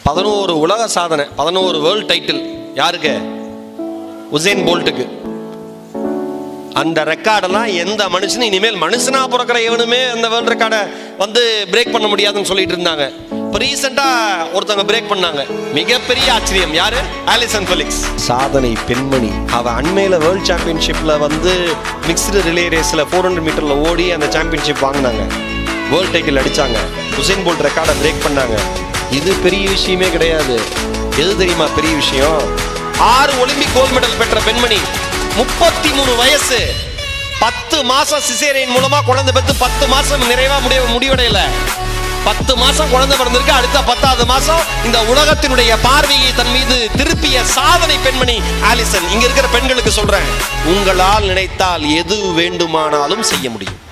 பதினோரு உலக சாதனை பதினோரு வேர்ல்ட் டைட்டில் யாருக்கு உசேன் போல்ட்டுக்கு அந்த ரெக்கார்டெல்லாம் எந்த மனுஷனும் இனிமேல் மனுஷனா பிறக்கிற எவனுமே அந்த வேர்ல்ட் ரெக்கார்டை வந்து பிரேக் பண்ண முடியாதுன்னு சொல்லிட்டு இருந்தாங்க இப்போ ரீசெண்டாக ஒருத்தவங்க பிரேக் பண்ணாங்க மிகப்பெரிய ஆச்சரியம் யாரு ஆலிசன் ஃபெலிக்ஸ் சாதனை பெண்மணி அவ அண்மையில வேர்ல்ட் சாம்பியன்ஷிப்ல வந்து மிக்ஸ்டு ரிலே ரேஸ்ல ஃபோர் ஹண்ட்ரட் மீட்டர்ல ஓடி அந்த சாம்பியன்ஷிப் வாங்கினாங்க வேர்ல்ட் டைட்டில் அடிச்சாங்க உசேன் போல்ட் ரெக்கார்டை பிரேக் பண்ணாங்க இது பெரிய விஷயமே கிடையாது எது தெரியுமா பெரிய விஷயம் ஆறு ஒலிம்பிக் கோல்ட் மெடல் பெற்ற பெண்மணி முப்பத்தி மூணு வயசு பத்து மாசம் சிசேரியன் மூலமா குழந்தை பெற்று பத்து மாசம் நிறைவா முடிய முடிவடையல பத்து மாசம் குழந்தை பிறந்திருக்கு அடுத்த பத்தாவது மாசம் இந்த உலகத்தினுடைய பார்வையை தன் மீது திருப்பிய சாதனை பெண்மணி ஆலிசன் இங்க இருக்கிற பெண்களுக்கு சொல்றேன் உங்களால் நினைத்தால் எது வேண்டுமானாலும் செய்ய முடியும்